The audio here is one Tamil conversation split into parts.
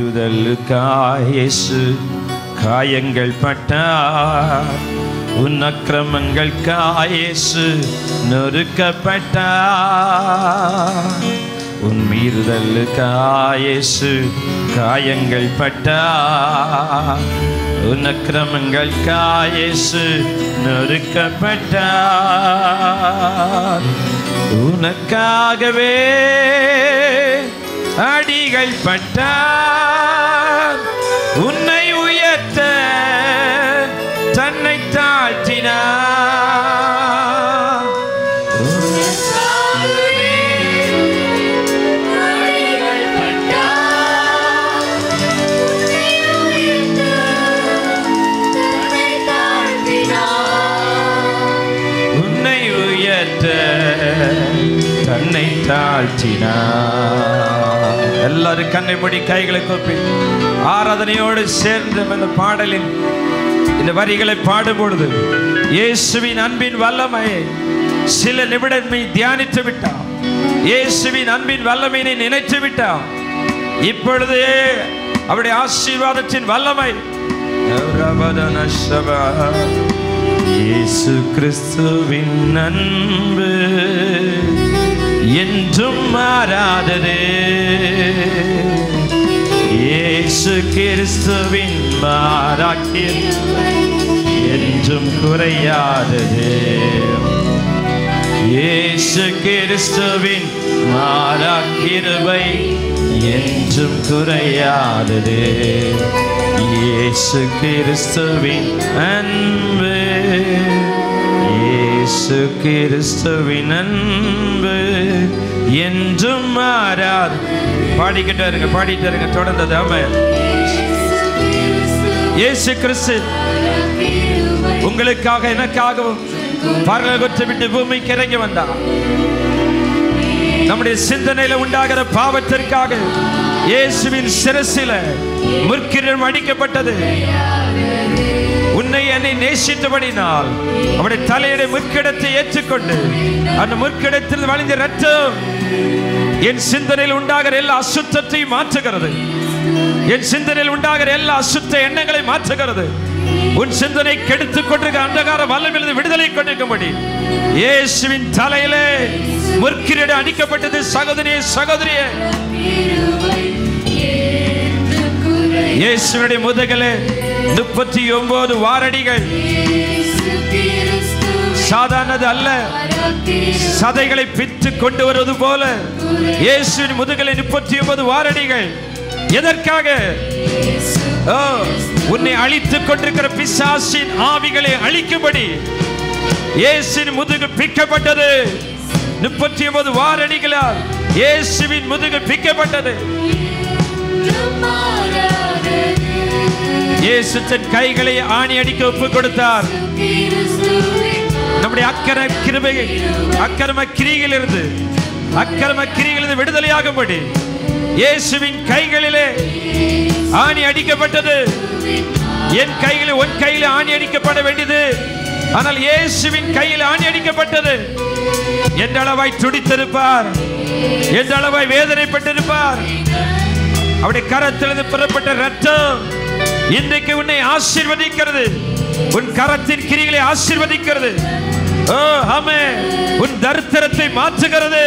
மீறுதலுக்காய் இயேசு காயங்கள் பட்டார் உன் அக்கிரமங்களுக்காய் இயேசு நொறுக்கப்பட்டார் உன் மீறுதலுக்காய் இயேசு காயங்கள் பட்டார் உன் அக்கிரமங்களுக்காய் இயேசு நொறுக்கப்பட்டார் உனக்காகவே அடிகள் பட்டார் உன்னை உயர்த்த தன்னை தாழ்த்தினார் உன்னை உயர்த்த தன்னை தாழ்த்தினார் எல்லாரும் கண்ணை மூடி கைகளை கூப்பி ஆராதனையோடு சேர்ந்து இந்த பாடலில் இந்த வரிகளை பாடும் பொழுது இயேசுவின் அன்பின் வல்லமை சில நிமிடமே தியானித்து விட்டான் இயேசுவின் அன்பின் வல்லமையினை நினைத்து விட்டான் இப்பொழுதே அவருடைய ஆசீர்வாதத்தின் வல்லமை இயேசு கிறிஸ்துவின் அன்பு என்றும் மாறாதது இயேசு கிறிஸ்துவின் மாறாக்கில் என்றும் குறையாதது இயேசு கிறிஸ்துவின் மாறாக்கிருபை என்றும் குறையாதது இயேசு கிறிஸ்துவின் அன்பு இயேசு கிறிஸ்துவின் அன்பு என்றும் மாறாது பாடிக்கிட்டே இருங்க பாடிட்டே இருங்க தொடர்ந்தது ஆமா இயேசு கிறிஸ்து உங்களுக்காக எனக்காகவும் பரலோகத்தை விட்டு பூமிக்கு இறங்கி வந்தார் நம்முடைய சிந்தனையில உண்டாகிற பாவத்திற்காக இயேசுவின் சிரசில முற்கிரம் அடிக்கப்பட்டது உன்னை என்னை நேசித்தபடினால் அவருடைய தலையுடைய முற்கிடத்தை ஏற்றுக்கொண்டு அந்த முற்கிடத்தில் வழிந்த ரத்தம் என் சிந்தனையில் உண்டாகிற எல்லா அசுத்தத்தையும் மாற்றுகிறது என் சிந்தனையில் உண்டாகிற எல்லா அசுத்த எண்ணங்களை மாற்றுகிறது உன் சிந்தனை கெடுத்துக் கொண்டிருக்க அந்தகார வல்லமிலிருந்து விடுதலை கொண்டிருக்கும்படி இயேசுவின் தலையிலே முற்கிரீடு அடிக்கப்பட்டது சகோதரியே சகோதரியே இயேசுவினுடைய முதுகலே முப்பத்தி ஒன்பது வாரடிகள் சாதாரணது அல்ல சதைகளை பித்து கொண்டு வருவது போல இயேசுவின் முதுகலை முப்பத்தி ஒன்பது வாரடிகள் எதற்காக ஓ, உன்னை அழித்துக் கொண்டிருக்கிற பிசாசின் ஆவிகளை அழிக்கும்படி இயேசுவின் முதுகு பிக்கப்பட்டது முப்பத்தி ஒன்பது வாரடிகளால் இயேசுவின் முதுகு பிக்கப்பட்டது இயேசு தன் கைகளை ஆணி அடிக்க ஒப்பு கொடுத்தார் நம்முடைய அக்கர கிருபை அக்கிரம கிரியிலிருந்து அக்கிரம கிரியிலிருந்து விடுதலையாகும்படி இயேசுவின் கைகளிலே ஆணி அடிக்கப்பட்டது என் கையில் உன் கையில் ஆணி அடிக்கப்பட வேண்டியது ஆனால் இயேசுவின் கையில் ஆணி அடிக்கப்பட்டது எந்த அளவாய் துடித்திருப்பார் எந்த அளவாய் வேதனைப்பட்டிருப்பார் அவருடைய கரத்திலிருந்து புறப்பட்ட ரத்தம் இன்றைக்கு உன்னை ஆசீர்வதிக்கிறது உன் கரத்தின் கிரிகளை ஆசீர்வதிக்கிறது ஓ ஆமே உன் தரித்திரத்தை மாற்றுகிறது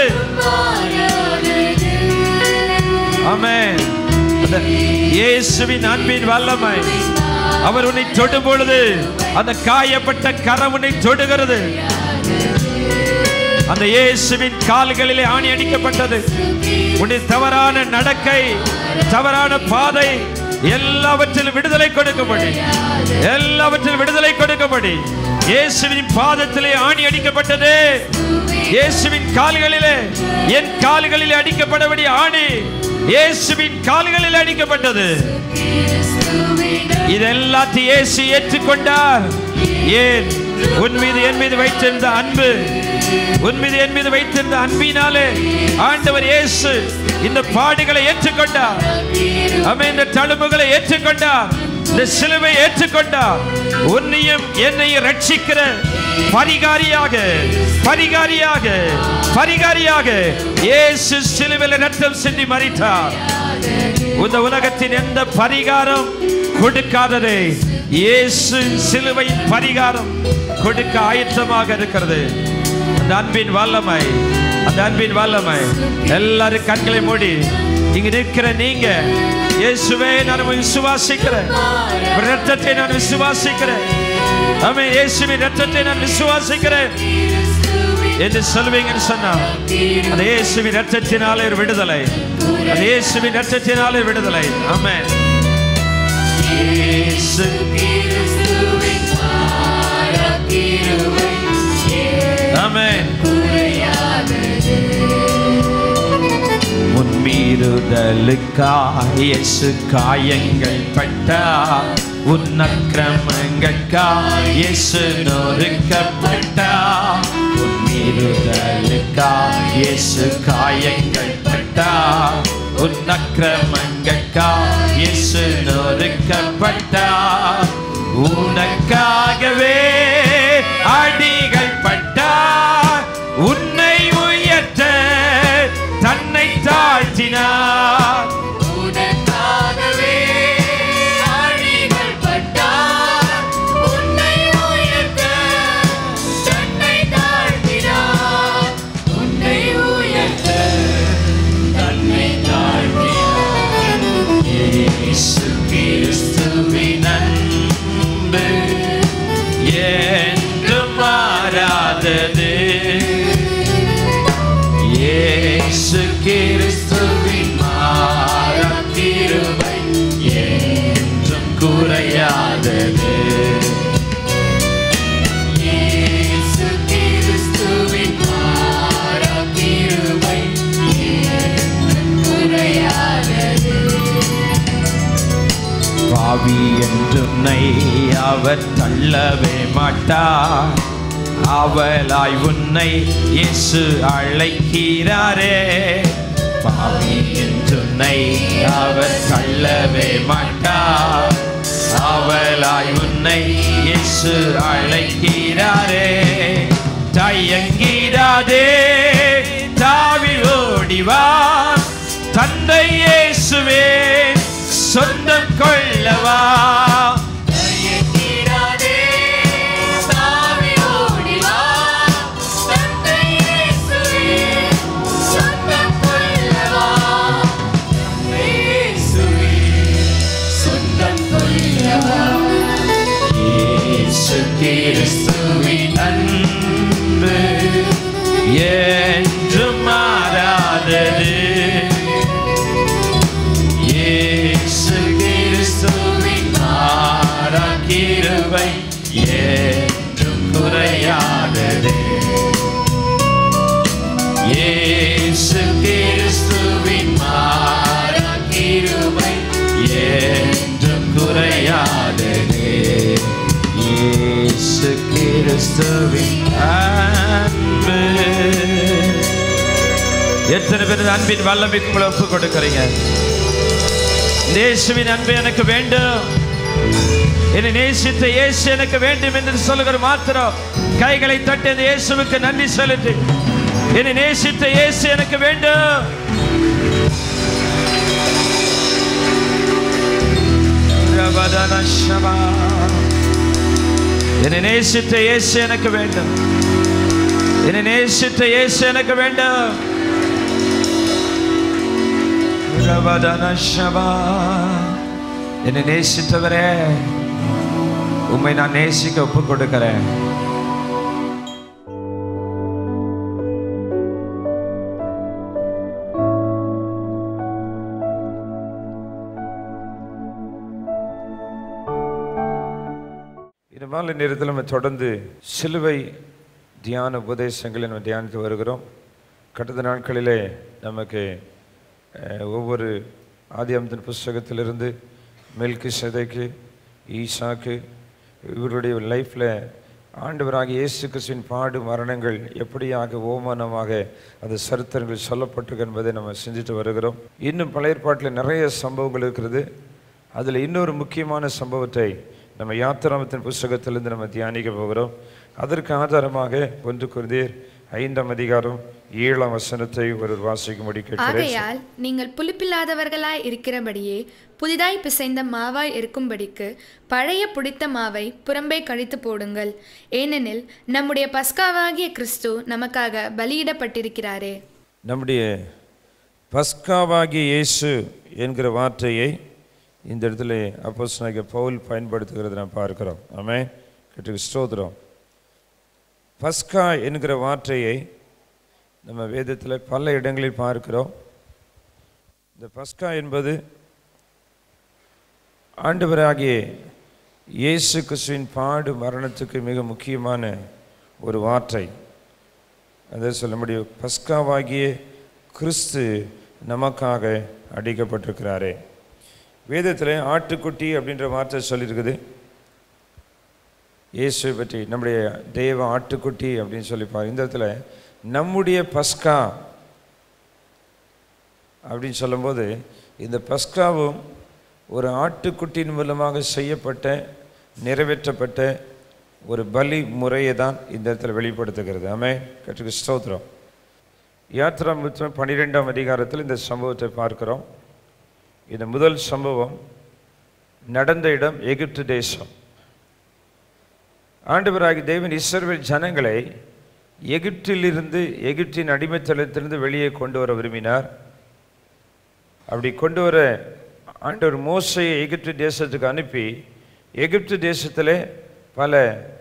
ஆமே அந்த இயேசுவின் அன்பின் வல்லமை அவர் உன்னை தொடும் பொழுது அந்த காயப்பட்ட கரம் உன்னை தொடுகிறது அந்த இயேசுவின் கால்களிலே ஆணி அடிக்கப்பட்டது உன்னுடைய தவறான நடக்கை தவறான பாதை எல்லாவற்றிலும் விடுதலை கொடுக்கும்படி எல்லாவற்றிலும் விடுதலை கொடுக்கும்படி இயேசுவின் பாதத்திலே ஆணி அடிக்கப்பட்டது இயேசுவின் கால்களிலே என் கால்களிலே அடிக்கப்படபடி ஆணி இயேசுவின் கால்களில் அடிக்கப்பட்டது இதெல்லாத்தையும் இயேசு ஏற்றுக்கொண்டார் ஏன் உன் மீது என் மீது வைத்திருந்த அன்பு உன் மீது என் மீது வைத்திருந்த அன்பினாலே ஆண்டவர் இயேசு இந்த பாடுகளை ஏற்றுக்கொண்டார் அவன் இந்த தழும்புகளை ஏற்றுக்கொண்டார் இந்த சிலுவை ஏற்றுக்கொண்டார் உன்னையும் என்னையும் ரட்சிக்கிற பரிகாரியாக பரிகாரியாக பரிகாரியாக இயேசு சிலுவையில் ரத்தம் சிந்தி மறித்தார் இந்த உலகத்தின் எந்த பரிகாரம் கொடுக்காததே இயேசு சிலுவையின் பரிகாரம் கொடுக்க ஆயத்தமாக இருக்கிறது அந்த அன்பின் வல்லமை அந்த அன்பின் வல்லமை எல்லாரும் கண்களை மூடி இங்க நிற்கிற நீங்க இயேசுவே நான் உம்மை விசுவாசிக்கிறேன் உம்முடைய ரத்தத்தை நான் விசுவாசிக்கிறேன் ஆமென் இயேசுவின் ரத்தத்தை நான் விசுவாசிக்கிறேன் என்று சொல்வீங்கன்னு சொன்னா அது இயேசுவின் ரத்தத்தினாலே ஒரு விடுதலை அது இயேசுவின் ரத்தத்தினாலே விடுதலை ஆமென் இயேசு ஆமென் முன்மீறுதலுக்காய் இயேசு காயங்கள் பட்டார் உன் அக்கிரமங்களுக்காய் இயேசு நொறுக்கப்பட்டார் முன்மீறுதலுக்காய் இயேசு காயங்கள் பட்டார் உன் அக்கிரமங்களுக்காய் இயேசு நொறுக்கப்பட்டார் உனக்காகவே அடிகள் பட்டார் உன்னை உயர்த்த தன்னை தாழ்த்தினார் உனக்காகவே ஆழிகள் பட்டார் உன்னை உயர்த்த தன்னை தாழ்த்தினார் உன்னை உயர்த்த தன்னை தாழ்த்தினார் இயேசு கிறிஸ்துவின் அன்பு என்றும் மாறாதது இயேசு கிறிஸ்துவின் மாறாம் கிருபை என்றும் குறையாதது இயேசு கிறிஸ்துவின் மாறாம் கிருபை என்றும் குறையாதது பாவி என்றுன்னை அவர் தள்ளவே மாட்டார் அவளாய் உன்னை இயேசு அழைக்கிறாரே பாவி என்றுன்னை அவர் தள்ளவே மாட்டார் அவளாய் உன்னை இயேசு அழைக்கிறாரே தயங்கிடாதே தாவி ஓடிவா தந்தை இயேசுவே சொந்தம் கொள்ளவா தயங்கிடாதே சாமி ஓடி வா தந்தை இயேசுவே சொந்தம் கொள்ளவா இயேசுவே சொந்தம் கொள்ளவா இயேசு கிறிஸ்துவின் அன்பு என்றும் மாறாதது இயேசு கிறிஸ்துவின் மாறா கிருபை என்றும் குறையாதது இயேசு கிறிஸ்துவின் மாறா கிருபை என்றும் குறையாதது இயேசு கிறிஸ்துவின் அன்பு எத்தனை பேர் இந்த அன்பின் வல்லமைக்கு உங்களை ஒப்பு கொடுக்கிறீங்க இந்த இயேசுவின் அன்பு எனக்கு வேண்டும் என்னை நேசித்த இயேசு எனக்கு வேண்டும் என்று சொல்லுகிற மாத்திரம் கைகளை தட்டி அந்த இயேசுவுக்கு நன்றி செலுத்தி என்னை நேசித்த இயேசு எனக்கு வேண்டும் ரபதன ஷபா. என்னை நேசித்த இயேசு எனக்கு வேண்டும் என்னை நேசித்த இயேசு எனக்கு வேண்டும் ரபதன ஷபா. என்னை நேசித்தவரே உம்மை நான் நேசிக்க ஒப்பு கொடுக்கிறேன் இந்த மாலை நேரத்தில் நம்ம தொடர்ந்து சிலுவை தியான உபதேசங்களை நம்ம தியானித்து வருகிறோம் கடந்த நாட்களிலே நமக்கு அஹ், ஒவ்வொரு ஆதியாமத்தின் புஸ்தகத்திலிருந்து மெல்கி சதைக்கு ஈசாக்கு இவருடைய லைஃப்பில் ஆண்டவராகிய இயேசு கிறிஸ்துவின் பாடு மரணங்கள் எப்படியாக ஓமானமாக அந்த சரித்திரங்கள் சொல்லப்பட்டிருக்கு என்பதை நம்ம சிந்தித்து வருகிறோம் இன்னும் பழைய ஏற்பாட்டில் நிறைய சம்பவங்கள் இருக்கிறது அதில் இன்னொரு முக்கியமான சம்பவத்தை நம்ம யாத்திராமத்தின் புஸ்தகத்திலிருந்து நம்ம தியானிக்க போகிறோம் அதற்கு ஆதாரமாக ஒன்று குருந்தீர் ஐந்தாம் அதிகாரம் ஏழாம் வசனத்தை ஒரு வாசிக்கும்படி கேட்கிறேன் ஆகையால் நீங்கள் புளிப்பில்லாதவர்களாய் இருக்கிறபடியே புதிதாய் பிசைந்த மாவாய் இருக்கும்படிக்கு பழைய புடித்த மாவை புறம்பே கழித்து போடுங்கள் ஏனெனில் நம்முடைய பஸ்காவாகிய கிறிஸ்து நமக்காக பலியிடப்பட்டிருக்கிறாரே நம்முடைய பஸ்காவாகிய இயேசு என்கிற வார்த்தையை இந்த இடத்துல அப்போஸ்தலனாகிய பவுல் பயன்படுத்துகிறதை நாம் பார்க்கிறோம் ஆமே கட்டுக்கு ஸ்தோத்திரம் பஸ்கா என்கிற வார்த்தையை நம்ம வேதத்தில் பல இடங்களில் பார்க்கிறோம் இந்த பஸ்கா என்பது ஆண்டவராகிய இயேசு கிறிஸ்துவின் பாடு மரணத்துக்கு மிக முக்கியமான ஒரு வார்த்தை அதை சொல்ல முடியும் பஸ்காவாகிய கிறிஸ்து நமக்காக அடிக்கப்பட்டிருக்கிறாரே வேதத்தில் ஆட்டுக்குட்டி அப்படின்ற வார்த்தை சொல்லியிருக்குது இயேசுவை பற்றி நம்முடைய தேவ ஆட்டுக்குட்டி அப்படின்னு சொல்லி பாரு இந்த இடத்துல நம்முடைய பஸ்கா அப்படின்னு சொல்லும்போது இந்த பஸ்காவும் ஒரு ஆட்டுக்குட்டியின் மூலமாக செய்யப்பட்ட நிறைவேற்றப்பட்ட ஒரு பலி முறையை தான் இந்த இடத்துல வெளிப்படுத்துகிறது ஆமே கற்றுக்கு ஸ்தோத்திரம் யாத்ரா முத்தம் பன்னிரெண்டாம் அதிகாரத்தில் இந்த சம்பவத்தை பார்க்கிறோம் இந்த முதல் சம்பவம் நடந்த இடம் எகிப்து தேசம் ஆண்டவராகி தேவன் இஸ்ரவேல் ஜனங்களை எகிப்திலிருந்து எகிப்தின் அடிமைத்தளத்திலிருந்து வெளியே கொண்டு வர விரும்பினார் அப்படி கொண்டு வர ஆண்டவர் மோசையை எகிப்து தேசத்துக்கு அனுப்பி எகிப்து தேசத்திலே பல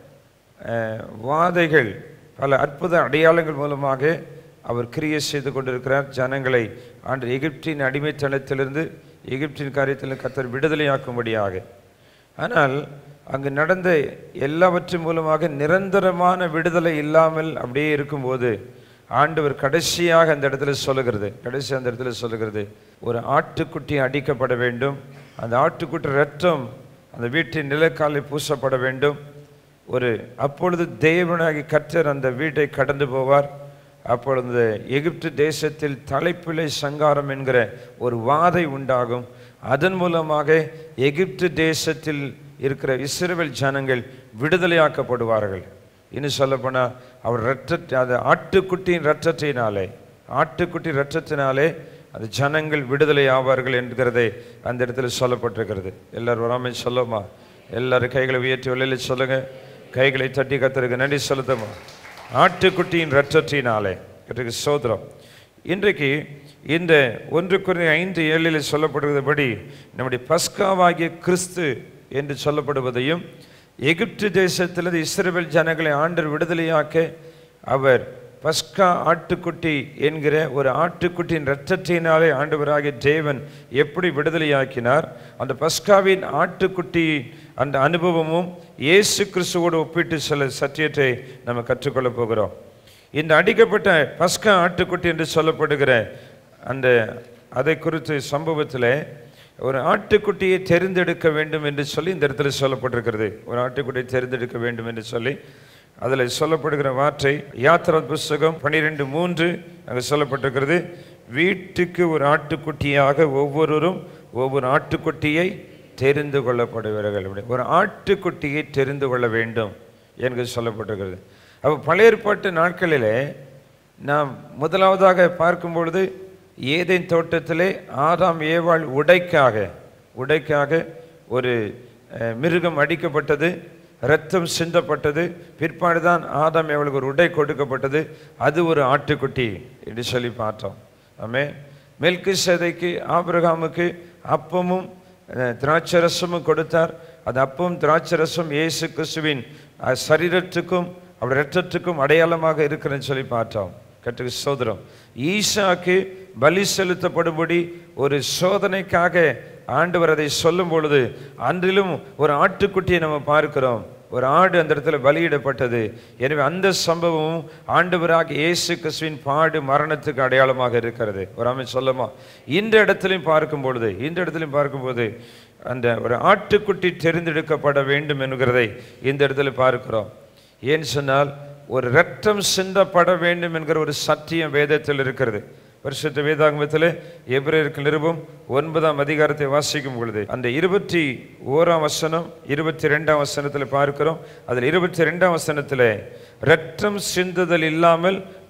அஹ், வாதைகள் பல அற்புத அடையாளங்கள் மூலமாக அவர் கிரியை செய்து கொண்டிருக்கிறார் ஜனங்களை ஆண்டு எகிப்தின் அடிமைத்தனத்திலிருந்து எகிப்தின் காரியத்தில் கத்தர் விடுதலையாக்கும்படியாக ஆனால் அங்கு நடந்த எல்லாவற்றின் மூலமாக நிரந்தரமான விடுதலை இல்லாமல் அப்படியே இருக்கும்போது ஆண்டவர் கடைசியாக அந்த இடத்துல சொல்லுகிறது கடைசி அந்த இடத்துல சொல்லுகிறது ஒரு ஆட்டுக்குட்டி அடிக்கப்பட வேண்டும் அந்த ஆட்டுக்குட்டி ரத்தம் அந்த வீட்டின் நிலக்காலில் பூசப்பட வேண்டும் ஒரு அப்பொழுது தேவனாகி கர்த்தர் அந்த வீட்டை கடந்து போவார் அப்பொழுது எகிப்து தேசத்தில் தலைப்பிழை சங்காரம் என்கிற ஒரு வாதை உண்டாகும் அதன் மூலமாக எகிப்து தேசத்தில் இருக்கிற இஸ்ரவேல் ஜனங்கள் விடுதலையாக்கப்படுவார்கள் இன்னும் சொல்லப்போனால் அவர் ரத்த அது ஆட்டுக்குட்டியின் ரத்தத்தினாலே ஆட்டுக்குட்டி ரத்தத்தினாலே அது ஜனங்கள் விடுதலை ஆவார்கள் என்கிறதை அந்த இடத்துல சொல்லப்பட்டிருக்கிறது எல்லாரும் வராமல் சொல்லுமா எல்லாரும் கைகளை உயர்த்தி வெளியில சொல்லுங்க கைகளை தட்டி கத்துறதுக்கு நன்றி செலுத்துமா ஆட்டுக்குட்டியின் ரத்தத்தினாலே கற்றுக்கு சோதரம் இன்றைக்கு இந்த ஒன்று குறை ஐந்து ஏழில் சொல்லப்படுவதுபடி நம்முடைய பஸ்காவாகிய கிறிஸ்து என்று சொல்லப்படுவதையும் எகிப்து தேசத்திலிருந்து இஸ்ரவேல் ஜனங்களை ஆண்டர் விடுதலையாக்க அவர் பஸ்கா ஆட்டுக்குட்டி என்கிற ஒரு ஆட்டுக்குட்டியின் இரத்தத்தினாலே ஆண்டவராகிய தேவன் எப்படி விடுதலையாக்கினார் அந்த பஸ்காவின் ஆட்டுக்குட்டி அந்த அனுபவமும் இயேசு கிறிஸ்துவோடு ஒப்பிட்டு சில சத்தியத்தை நம்ம கற்றுக்கொள்ளப் போகிறோம் இந்த அடிக்கப்பட்ட பஸ்கா ஆட்டுக்குட்டி என்று சொல்லப்படுகிற அந்த அதை குறித்து சம்பவத்தில் ஒரு ஆட்டுக்குட்டியை தெரிந்தெடுக்க வேண்டும் என்று சொல்லி இந்த இடத்துல சொல்லப்பட்டிருக்கிறது ஒரு ஆட்டுக்குட்டியை தெரிந்தெடுக்க வேண்டும் என்று சொல்லி அதில் சொல்லப்படுகிற வார்த்தை யாத்திரா புஸ்தகம் பன்னிரெண்டு மூன்று அங்கே சொல்லப்பட்டிருக்கிறது வீட்டுக்கு ஒரு ஆட்டுக்குட்டியாக ஒவ்வொருவரும் ஒவ்வொரு ஆட்டுக்குட்டியை தெரிந்து கொள்ளப்படுவார்கள் அப்படி. ஒரு ஆட்டுக்குட்டியை தெரிந்து கொள்ள வேண்டும் என்று சொல்லப்பட்டிருக்கிறது அப்போ பழைய ஏற்பாட்டு நாட்களிலே நாம் முதலாவதாக பார்க்கும் பொழுது ஏதேன் தோட்டத்திலே ஆதாம் ஏவாள் உடைக்காக உடைக்காக ஒரு அஹ், மிருகம் அடிக்கப்பட்டது இரத்தம் சிந்தப்பட்டது பிற்பாடு தான் ஆதாம் ஏவாளுக்கு ஒரு உடை கொடுக்கப்பட்டது அது ஒரு ஆட்டுக்குட்டி என்று சொல்லி பார்த்தோம் ஆமே மெல்கு சேதைக்கு ஆபிரகாமுக்கு அப்பமும் அஹ், திராட்சரசமும் கொடுத்தார் அது அப்பம் திராட்சரசம் இயேசு கிறிஸ்துவின் அஹ், சரீரத்துக்கும் அவர் இரத்தத்துக்கும் அடையாளமாக இருக்கிறன்னு சொல்லி பார்த்தோம் கட்டுக்கு சோதரம் ஈசாக்கு பலி செலுத்தப்படும்படி ஒரு சோதனைக்காக ஆண்டவர் அதை சொல்லும் பொழுது அன்றிலும் ஒரு ஆட்டுக்குட்டியை நம்ம பார்க்கிறோம் ஒரு ஆடு அந்த இடத்துல பலியிடப்பட்டது எனவே அந்த சம்பவமும் ஆண்டவராக இயேசு கிறிஸ்துவின் பாடு மரணத்துக்கு அடையாளமாக இருக்கிறது ஒரு அமைச்சு சொல்லுமா இந்த இடத்திலையும் பார்க்கும் பொழுது இந்த இடத்திலையும் பார்க்கும்போது அந்த ஒரு ஆட்டுக்குட்டி தெரிந்தெடுக்கப்பட வேண்டும் என்கிறதை இந்த இடத்துல பார்க்கிறோம் ஏன் சொன்னால் ஒரு ரத்தம் சிந்தப்பட வேண்டும் என்கிற ஒரு சத்தியம் வேதத்தில் இருக்கிறது பரிசுத்த வேதாகமத்தில் எபிரேயருக்கு நிருபம் ஒன்பதாம் அதிகாரத்தை வாசிக்கும் பொழுது அந்த இருபத்தி ஓராம் வசனம் இருபத்தி ரெண்டாம் வசனத்தில் பார்க்கிறோம் அதில் இருபத்தி ரெண்டாம் வசனத்தில் ரத்தம் சிந்துதல் இல்லாமல்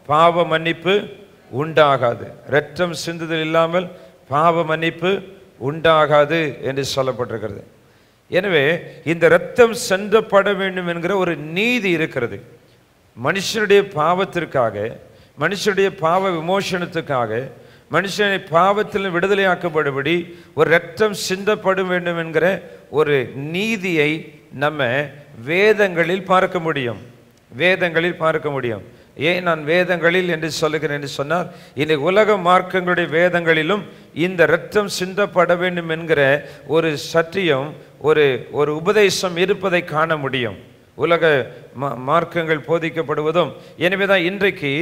பாவ மன்னிப்பு உண்டாகாது இரத்தம் சிந்துதல் இல்லாமல் பாவ மன்னிப்பு உண்டாகாது என்று சொல்லப்பட்டிருக்கிறது எனவே இந்த இரத்தம் சென்றப்பட வேண்டும் என்கிற ஒரு நீதி இருக்கிறது மனுஷனுடைய பாவத்திற்காக மனுஷனுடைய பாவ விமோசனத்துக்காக மனுஷனை பாவத்தில் விடுதலையாக்கப்படும்படி ஒரு இரத்தம் சிந்தப்பட வேண்டும் என்கிற ஒரு நீதியை நம்ம வேதங்களில் பார்க்க முடியும் வேதங்களில் பார்க்க முடியும் ஏன் நான் வேதங்களில் என்று சொல்லுகிறேன் என்று சொன்னால் இந்த உலக மார்க்கங்களுடைய வேதங்களிலும் இந்த இரத்தம் சிந்தப்பட வேண்டும் என்கிற ஒரு சத்தியம் ஒரு ஒரு உபதேசம் இருப்பதை காண முடியும் உலக மா- மார்க்கங்கள் போதிக்கப்படுவதும் எனவே தான் இன்றைக்கு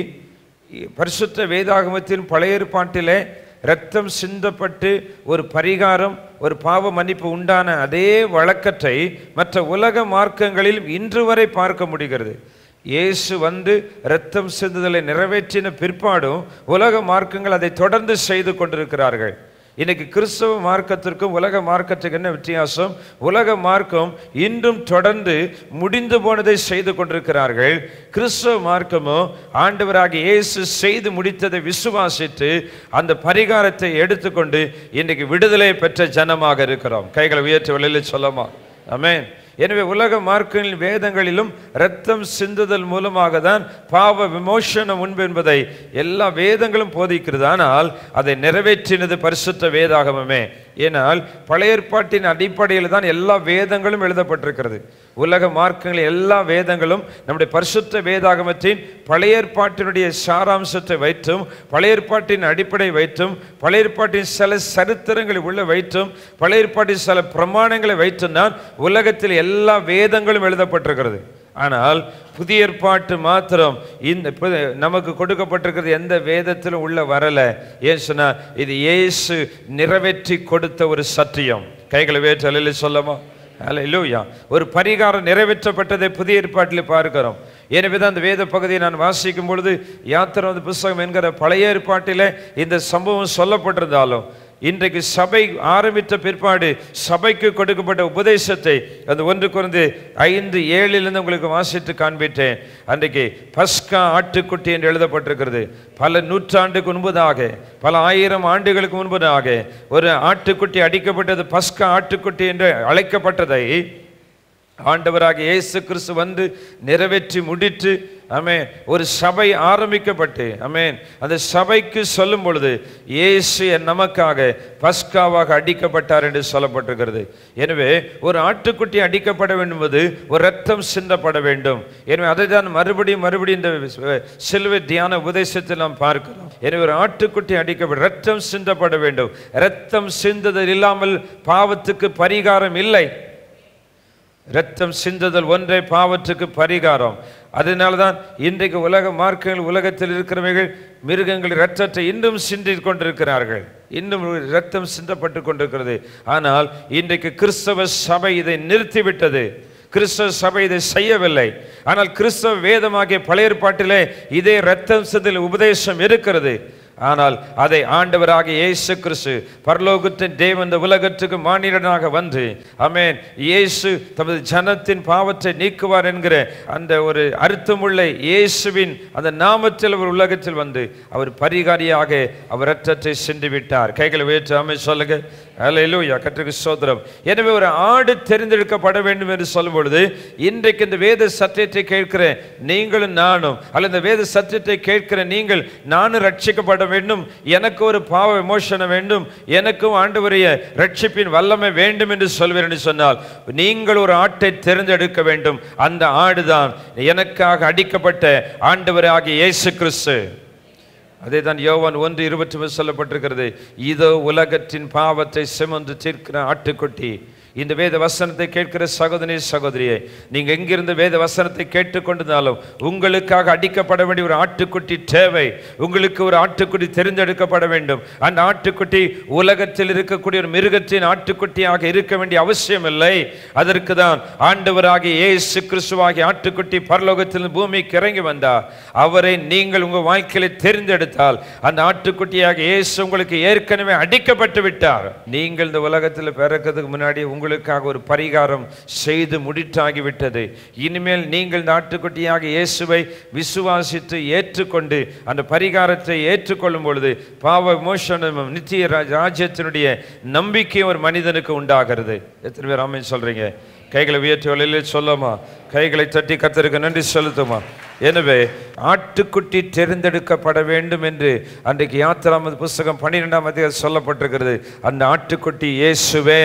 பரிசுத்த வேதாகமத்தின் பழைய ஏற்பாட்டிலே இரத்தம் சிந்தப்பட்டு ஒரு பரிகாரம் ஒரு பாவ மன்னிப்பு உண்டான அதே வழக்கத்தை மற்ற உலக மார்க்கங்களில் இன்று வரை பார்க்க முடிகிறது இயேசு வந்து இரத்தம் சிந்துதலை நிறைவேற்றின பிற்பாடும் உலக மார்க்கங்கள் அதை தொடர்ந்து செய்து கொண்டிருக்கிறார்கள் இன்னைக்கு கிறிஸ்தவ மார்க்கத்திற்கும் உலக மார்க்கத்துக்கு என்ன வித்தியாசம் உலக மார்க்கம் இன்றும் தொடர்ந்து முடிந்து போனதை செய்து கொண்டிருக்கிறார்கள் கிறிஸ்தவ மார்க்கமோ ஆண்டவராகிய இயேசு செய்து முடித்ததை விசுவாசித்து அந்த பரிகாரத்தை எடுத்துக்கொண்டு இன்னைக்கு விடுதலை பெற்ற ஜனமாக இருக்கிறோம் கைகளை உயர்த்தி வெளியில் சொல்லமா ஆமென் எனவே உலக மார்க்கங்களின் வேதங்களிலும் இரத்தம் சிந்துதல் மூலமாக தான் பாவ விமோசனம் உண்டு என்பதை எல்லா வேதங்களும் போதிக்கிறது ஆனால் அதை நிறைவேற்றினது பரிசுத்த வேதாகமமே ஏனால் பழைய ஏற்பாட்டின் அடிப்படையில் தான் எல்லா வேதங்களும் எழுதப்பட்டிருக்கிறது உலக மார்க்கங்களின் எல்லா வேதங்களும் நம்முடைய பரிசுத்த வேதாகமத்தின் பழைய ஏற்பாட்டினுடைய சாராம்சத்தை வைத்தும் பழைய ஏற்பாட்டின் அடிப்படை வைத்தும் பழைய ஏற்பாட்டின் சில சரித்திரங்களை உள்ள வைத்தும் பழைய ஏற்பாட்டின் சில பிரமாணங்களை வைத்தும் தான் உலகத்தில் எல்லா வேதங்களும் எழுதப்பட்டிருக்கிறது ஆனால் புதிய ஏற்பாட்டு மாத்திரம் இந்த பு- நமக்கு கொடுக்கப்பட்டிருக்கிறது எந்த வேதத்திலும் உள்ள வரல ஏன் சொன்னா இது இயேசு நிறைவேற்றி கொடுத்த ஒரு சத்தியம் கைகளை வேற்றலில் சொல்லமா அல்லேலூயா ஒரு பரிகாரம் நிறைவேற்றப்பட்டதை புதிய ஏற்பாட்டில் பார்க்கிறோம் எனவே தான் அந்த வேத பகுதியை நான் வாசிக்கும் பொழுது யாத்திரை புஸ்தகம் என்கிற பழைய ஏற்பாட்டிலே இந்த சம்பவம் சொல்லப்பட்டிருந்தாலும் இன்றைக்கு சபை ஆரம்பித்த பிற்பாடு சபைக்கு கொடுக்கப்பட்ட உபதேசத்தை அந்த ஒன்று குறைந்து ஐந்து ஏழிலிருந்து உங்களுக்கு வாசித்து காண்பித்தேன் அன்றைக்கு பஸ்கா ஆட்டுக்குட்டி என்று எழுதப்பட்டிருக்கிறது பல நூற்றாண்டுக்கு முன்பதாக பல ஆயிரம் ஆண்டுகளுக்கு முன்பதாக ஒரு ஆட்டுக்குட்டி அடிக்கப்பட்டது பஸ்கா ஆட்டுக்குட்டி என்று அழைக்கப்பட்டதை ஆண்டவராக இயேசு கிறிஸ்து வந்து நிறைவேற்றி முடித்து ஆமென் ஒரு சபை ஆரம்பிக்கப்பட்டு ஆமென் அந்த சபைக்கு சொல்லும் பொழுது இயேசு என் நமக்காக பஸ்காவாக அடிக்கப்பட்டார் என்று சொல்லப்பட்டிருக்கிறது எனவே ஒரு ஆட்டுக்குட்டி அடிக்கப்பட வேண்டும் என்பது ஒரு ரத்தம் சிந்தப்பட வேண்டும் எனவே அதை தான் மறுபடியும் மறுபடியும் இந்த சிலுவை தியான உபதேசத்தில் நாம் பார்க்கிறோம் எனவே ஒரு ஆட்டுக்குட்டி அடிக்கப்பட ரத்தம் சிந்தப்பட வேண்டும் ரத்தம் சிந்துதல் இல்லாமல் பாவத்துக்கு பரிகாரம் இல்லை இரத்தம் சிந்துதல் ஒன்றே பாவத்துக்கு பரிகாரம் அதனால தான் இன்றைக்கு உலக மார்க்கங்கள் உலகத்தில் இருக்கிறவைகள் மிருகங்கள் இரத்தத்தை இன்னும் சிந்தி கொண்டிருக்கிறார்கள் இன்னும் இரத்தம் சிந்தப்பட்டு கொண்டிருக்கிறது ஆனால் இன்றைக்கு கிறிஸ்தவ சபை இதை நிறுத்திவிட்டது கிறிஸ்தவ சபை இதை செய்யவில்லை ஆனால் கிறிஸ்தவ வேதமாகிய பழைய ஏற்பாட்டிலே இதே இரத்தம் சிந்தல் உபதேசம் இருக்கிறது ஆனால் அதை ஆண்டவராக இயேசு கிறிஸ்து பரலோகத்தின் தேவன் இந்த உலகத்துக்கு மானிடனாக வந்து ஆமென் இயேசு தமது ஜனத்தின் பாவத்தை நீக்குவார் என்கிற அந்த ஒரு அர்த்தமுள்ள இயேசுவின் அந்த நாமத்தில் அவர் உலகத்தில் வந்து அவர் பரிகாரியாக அவர் ரத்தத்தை சிந்தி விட்டார் கைகளை உயர்த்தி ஆமை சொல்லுங்க அல்லேலூயா கற்றுக்கு சோதரம் எனவே ஒரு ஆடு தெரிந்தெடுக்கப்பட வேண்டும் என்று சொல்லும் பொழுது இன்றைக்கு இந்த வேத சத்தியத்தை கேட்கிற நீங்களும் நானும் அல்ல இந்த வேத சத்தியத்தை கேட்கிற நீங்கள் நானும் ரட்சிக்கப்பட வேண்டும் எனக்கு ஒரு பாவ விமோசனம் வேண்டும் எனக்கும் ஆண்டவருடைய ரட்சிப்பின் வல்லமை வேண்டும் என்று சொல்வேன் என்று சொன்னால் நீங்கள் ஒரு ஆட்டை தேர்ந்தெடுக்க வேண்டும் அந்த ஆடுதான் எனக்காக அடிக்கப்பட்ட ஆண்டவராகிய இயேசு கிறிஸ்து அதே தான் யோவான் ஒன்று இருபத்தி மூணு சொல்லப்பட்டிருக்கிறது இதோ உலகத்தின் பாவத்தை சுமந்து தீர்க்கிற ஆட்டுக்குட்டி இந்த வேத வசனத்தை கேட்கிற சகோதரி சகோதரியே நீங்க எங்கிருந்து வேத வசனத்தை கேட்டுக்கொண்டிருந்தாலும் உங்களுக்காக அடிக்கப்பட வேண்டிய ஒரு ஆட்டுக்குட்டி தேவை உங்களுக்கு ஒரு ஆட்டுக்குட்டி தெரிந்தெடுக்கப்பட வேண்டும் அந்த ஆட்டுக்குட்டி உலகத்தில் இருக்கக்கூடிய ஒரு மிருகத்தின் ஆட்டுக்குட்டியாக இருக்க வேண்டிய அவசியம் இல்லை அதற்கு தான் ஆண்டவராகிய இயேசு கிறிஸ்துவாகிய ஆட்டுக்குட்டி பரலோகத்தில் பூமிக்கு இறங்கி வந்தார் அவரை நீங்கள் உங்கள் வாழ்க்கையில தெரிந்தெடுத்தால் அந்த ஆட்டுக்குட்டியாக இயேசு உங்களுக்கு ஏற்கனவே அடிக்கப்பட்டு விட்டார் நீங்கள் இந்த உலகத்தில் பிறக்கிறதுக்கு முன்னாடி உங்களுக்கு உங்களுக்காக ஒரு பரிகாரம் செய்து முடித்தாகிவிட்டது இனிமேல் நீங்கள் இந்த ஆட்டுக்குட்டியாக இயேசுவை விசுவாசித்து ஏற்றுக்கொண்டு அந்த பரிகாரத்தை ஏற்றுக்கொள்ளும் பொழுது பாவ மோஷனமும் நித்திய ராஜ- ராஜ்யத்தினுடைய நம்பிக்கை ஒரு மனிதனுக்கு உண்டாகிறது எத்தனை பேர் ஆமென் சொல்றீங்க கைகளை உயர்த்தி வழியில் சொல்லமா கைகளை தட்டி கத்தருக்கு நன்றி செலுத்துமா எனவே ஆட்டுக்குட்டி தெரிந்தெடுக்கப்பட வேண்டும் என்று அன்றைக்கு யாத்திராமது புஸ்தகம் பன்னிரெண்டாம் அதிகாரம் சொல்லப்பட்டிருக்கிறது அந்த ஆட்டுக்குட்டி இயேசுவே